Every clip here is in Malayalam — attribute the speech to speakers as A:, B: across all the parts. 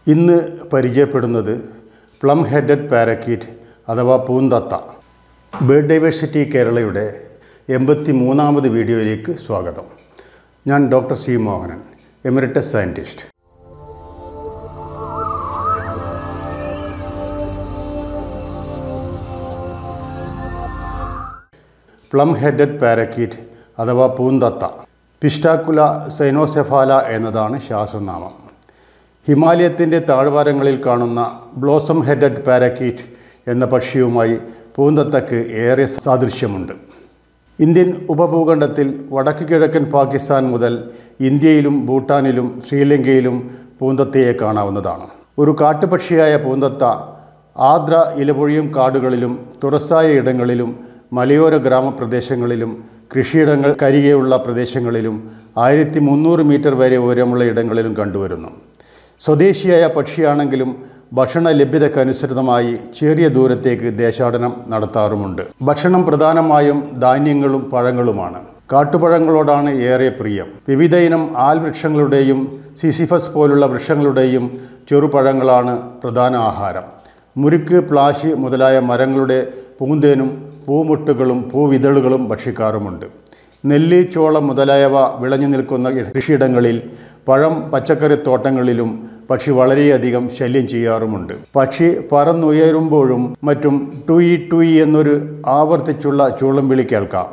A: ഇന്ന് പരിചയപ്പെടുന്നത് പ്ലം ഹെഡഡ് പാരക്കീറ്റ് അഥവാ പൂന്തത്ത ബേർഡ് ഡൈവേഴ്സിറ്റി കേരളയുടെ എൺപത്തി മൂന്നാമത് വീഡിയോയിലേക്ക് സ്വാഗതം ഞാൻ doctor C Mohanan emeritus scientist plum headed parakeet അഥവാ പൂന്തത്ത പിസ്റ്റാക്കുല സൈനോസെഫാല എന്നതാണ് ശാസ്ത്രനാമം ഹിമാലയത്തിൻ്റെ താഴ്വാരങ്ങളിൽ കാണുന്ന ബ്ലോസം ഹെഡഡ് പാരക്കീറ്റ് എന്ന പക്ഷിയുമായി പൂന്തത്തക്ക് ഏറെ സാദൃശ്യമുണ്ട് ഇന്ത്യൻ ഉപഭൂഖണ്ഡത്തിൽ വടക്ക് കിഴക്കൻ പാകിസ്ഥാൻ മുതൽ ഇന്ത്യയിലും ഭൂട്ടാനിലും ശ്രീലങ്കയിലും പൂന്തത്തയെ കാണാവുന്നതാണ് ഒരു കാട്ടുപക്ഷിയായ പൂന്തത്ത ആർദ്ര ഇലപൊഴിയും കാടുകളിലും തുറസായ ഇടങ്ങളിലും മലയോര ഗ്രാമപ്രദേശങ്ങളിലും കൃഷിയിടങ്ങൾ കരികെയുള്ള പ്രദേശങ്ങളിലും ആയിരത്തി മുന്നൂറ് മീറ്റർ വരെ ഉയരമുള്ള ഇടങ്ങളിലും കണ്ടുവരുന്നു സ്വദേശിയായ പക്ഷിയാണെങ്കിലും ഭക്ഷണ ലഭ്യതക്കനുസൃതമായി ചെറിയ ദൂരത്തേക്ക് ദേശാടനം നടത്താറുമുണ്ട് ഭക്ഷണം പ്രധാനമായും ധാന്യങ്ങളും പഴങ്ങളുമാണ് കാട്ടുപഴങ്ങളോടാണ് ഏറെ പ്രിയം വിവിധ ഇനം ആൽവൃക്ഷങ്ങളുടെയും സിസിഫസ് പോലുള്ള വൃക്ഷങ്ങളുടെയും ചെറുപഴങ്ങളാണ് പ്രധാന ആഹാരം മുരുക്ക് പ്ലാശ് മുതലായ മരങ്ങളുടെ പൂന്തേനും പൂമുട്ടുകളും പൂവിതളുകളും ഭക്ഷിക്കാറുമുണ്ട് നെല്ല് ചോളം മുതലായവ വിളഞ്ഞു നിൽക്കുന്ന കൃഷിയിടങ്ങളിൽ പഴം പച്ചക്കറി തോട്ടങ്ങളിലും പക്ഷി വളരെയധികം ശല്യം ചെയ്യാറുമുണ്ട് പക്ഷി പറന്നുയരുമ്പോഴും മറ്റും ടുയി ടുയി എന്നൊരു ആവർത്തിച്ചുള്ള ചൂളം വിളി കേൾക്കാം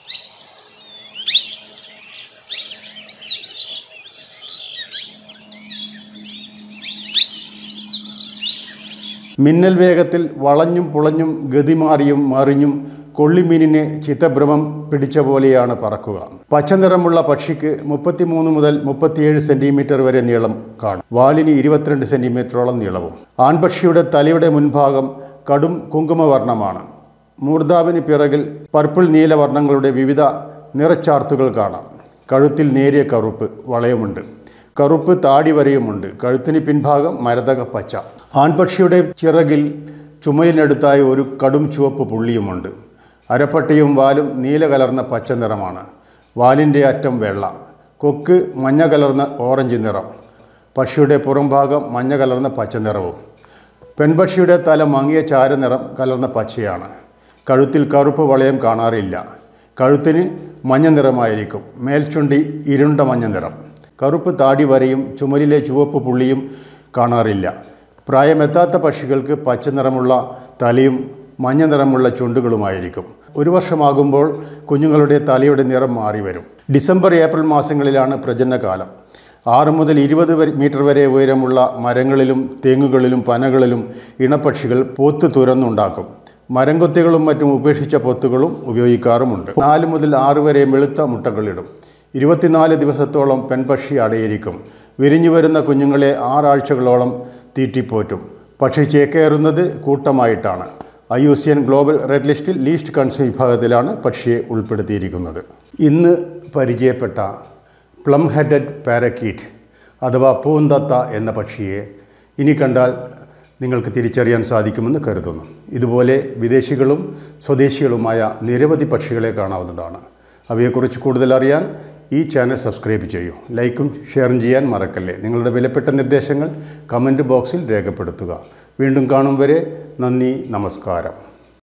A: മിന്നൽ വേഗത്തിൽ വളഞ്ഞും പുളഞ്ഞും ഗതിമാറിയും മറിഞ്ഞും കൊള്ളിമീനിനെ ചിത്തഭ്രമം പിടിച്ച പോലെയാണ് പറക്കുക പച്ചനിറമുള്ള പക്ഷിക്ക് മുപ്പത്തിമൂന്ന് മുതൽ മുപ്പത്തിയേഴ് സെൻറ്റിമീറ്റർ വരെ നീളം കാണും വാലിന് ഇരുപത്തിരണ്ട് സെൻറ്റിമീറ്ററോളം നീളവും ആൺപക്ഷിയുടെ തലയുടെ മുൻഭാഗം കടും കുങ്കുമവർണ്ണമാണ് മൂർധാവിന് പിറകിൽ പർപ്പിൾ നീലവർണ്ണങ്ങളുടെ വിവിധ നിറച്ചാർത്തുകൾ കാണാം കഴുത്തിൽ നേരിയ കറുപ്പ് വളയമുണ്ട് കറുപ്പ് താടി വരെയുമുണ്ട് കഴുത്തിന് പിൻഭാഗം മരതക പച്ച ആൺപക്ഷിയുടെ ചിറകിൽ ചുമലിനടുത്തായി ഒരു കടും ചുവപ്പ് പുള്ളിയുമുണ്ട് അരപ്പട്ടയും വാലും നീല കലർന്ന പച്ച നിറമാണ് വാലിൻ്റെ അറ്റം വെള്ള കൊക്ക് മഞ്ഞ കലർന്ന ഓറഞ്ച് നിറം പക്ഷിയുടെ പുറംഭാഗം മഞ്ഞ കലർന്ന പച്ച നിറവും പെൺപക്ഷിയുടെ തല മങ്ങിയ ചാരനിറം കലർന്ന പച്ചയാണ് കഴുത്തിൽ കറുപ്പ് വളയം കാണാറില്ല കഴുത്തിന് മഞ്ഞ നിറമായിരിക്കും മേൽചുണ്ടി ഇരുണ്ട മഞ്ഞ നിറം കറുപ്പ് താടി വരയും ചുമലിലെ ചുവപ്പ് പുള്ളിയും കാണാറില്ല പ്രായമെത്താത്ത പക്ഷികൾക്ക് പച്ച നിറമുള്ള തലയും മഞ്ഞ നിറമുള്ള ചുണ്ടുകളുമായിരിക്കും ഒരു വർഷമാകുമ്പോൾ കുഞ്ഞുങ്ങളുടെ തലയുടെ നിറം മാറി വരും ഡിസംബർ ഏപ്രിൽ മാസങ്ങളിലാണ് പ്രജനനകാലം ആറ് മുതൽ ഇരുപത് മീറ്റർ വരെ ഉയരമുള്ള മരങ്ങളിലും തെങ്ങുകളിലും പനകളിലും ഇണപ്പക്ഷികൾ പൊത്ത് തുരന്നുണ്ടാക്കും മരംകൊത്തികളും മറ്റും ഉപേക്ഷിച്ച പൊത്തുകളും ഉപയോഗിക്കാറുമുണ്ട് നാല് മുതൽ ആറ് വരെ വെളുത്ത മുട്ടകളിടും ഇരുപത്തിനാല് ദിവസത്തോളം പെൺപക്ഷി അടയിരിക്കും വിരിഞ്ഞു വരുന്ന കുഞ്ഞുങ്ങളെ ആറാഴ്ചകളോളം തീറ്റിപ്പോറ്റും പക്ഷി ചേക്കേറുന്നത് കൂട്ടമായിട്ടാണ് I U C N global red ലിസ്റ്റിൽ ലീസ്റ്റ് കൺസ്യൂം വിഭാഗത്തിലാണ് പക്ഷിയെ ഉൾപ്പെടുത്തിയിരിക്കുന്നത് ഇന്ന് പരിചയപ്പെട്ട പ്ലം ഹെഡഡ് പാരക്കീറ്റ് അഥവാ പൂന്തത്ത എന്ന പക്ഷിയെ ഇനി കണ്ടാൽ നിങ്ങൾക്ക് തിരിച്ചറിയാൻ സാധിക്കുമെന്ന് കരുതുന്നു ഇതുപോലെ വിദേശികളും സ്വദേശികളുമായ നിരവധി പക്ഷികളെ കാണാവുന്നതാണ് അവയെക്കുറിച്ച് കൂടുതൽ അറിയാൻ ഈ ചാനൽ സബ്സ്ക്രൈബ് ചെയ്യൂ ലൈക്കും ഷെയറും ചെയ്യാൻ മറക്കല്ലേ നിങ്ങളുടെ വിലപ്പെട്ട നിർദ്ദേശങ്ങൾ കമൻറ്റ് ബോക്സിൽ രേഖപ്പെടുത്തുക വീണ്ടും കാണും വരെ നന്ദി നമസ്കാരം